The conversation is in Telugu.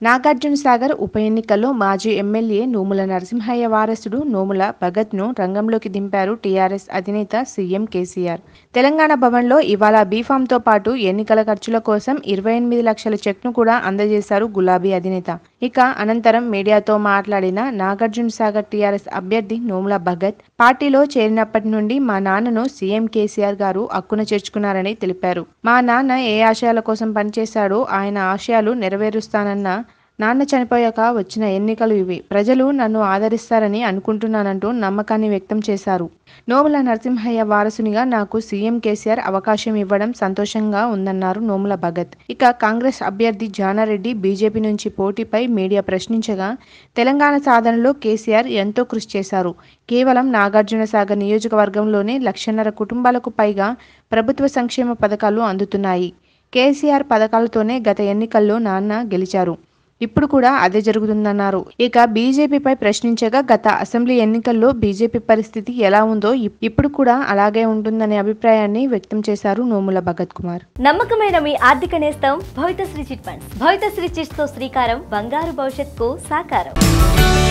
నాగార్జున సాగర్ ఉప ఎన్నికల్లో మాజీ ఎమ్మెల్యే నోముల నరసింహయ్య వారసుడు నోముల భగత్ను రంగంలోకి దింపారు టీఆర్ఎస్ అధినేత సీఎం కేసీఆర్ తెలంగాణ భవన్లో ఇవాళ బీఫామ్తో పాటు ఎన్నికల ఖర్చుల కోసం ఇరవై ఎనిమిది లక్షల చెక్ను కూడా అందజేశారు గులాబీ అధినేత ఇక అనంతరం మీడియాతో మాట్లాడిన నాగార్జున సాగర్ టీఆర్ఎస్ అభ్యర్థి నోముల భగత్ పార్టీలో చేరినప్పటి నుండి మా నాన్నను సీఎం కేసీఆర్ గారు అక్కున చేర్చుకున్నారని తెలిపారు మా నాన్న ఏ ఆశయాల కోసం పనిచేశాడో ఆయన ఆశయాలు నెరవేరుస్తానన్న నాన్న చనిపోయాక వచ్చిన ఎన్నికలు ఇవి ప్రజలు నన్ను ఆదరిస్తారని అనుకుంటున్నానంటూ నమ్మకాన్ని వ్యక్తం చేశారు నోముల నరసింహయ్య వారసునిగా నాకు సీఎం కేసీఆర్ అవకాశం ఇవ్వడం సంతోషంగా ఉందన్నారు నోముల భగత్ ఇక కాంగ్రెస్ అభ్యర్థి జానారెడ్డి బీజేపీ నుంచి పోటీపై మీడియా ప్రశ్నించగా తెలంగాణ సాధనలో కేసీఆర్ ఎంతో కృషి చేశారు కేవలం నాగార్జున సాగర్ నియోజకవర్గంలోనే లక్షన్నర కుటుంబాలకు పైగా ప్రభుత్వ సంక్షేమ పథకాలు అందుతున్నాయి కేసీఆర్ పథకాలతోనే గత ఎన్నికల్లో నాన్న గెలిచారు ఇప్పుడు కూడా అదే జరుగుతుందన్నారు ఇక బీజేపీపై ప్రశ్నించగా గత అసెంబ్లీ ఎన్నికల్లో బీజేపీ పరిస్థితి ఎలా ఉందో ఇప్- ఇప్పుడు కూడా అలాగే ఉంటుందనే అభిప్రాయాన్ని వ్యక్తం చేశారు నోముల భగత్ కుమార్ నమ్మకమైన మీ ఆర్థిక నేస్తం Bhavithasri chit funds Bhavithasri chits తో శ్రీకారం బంగారు భవిష్యత్తుకు సాకారం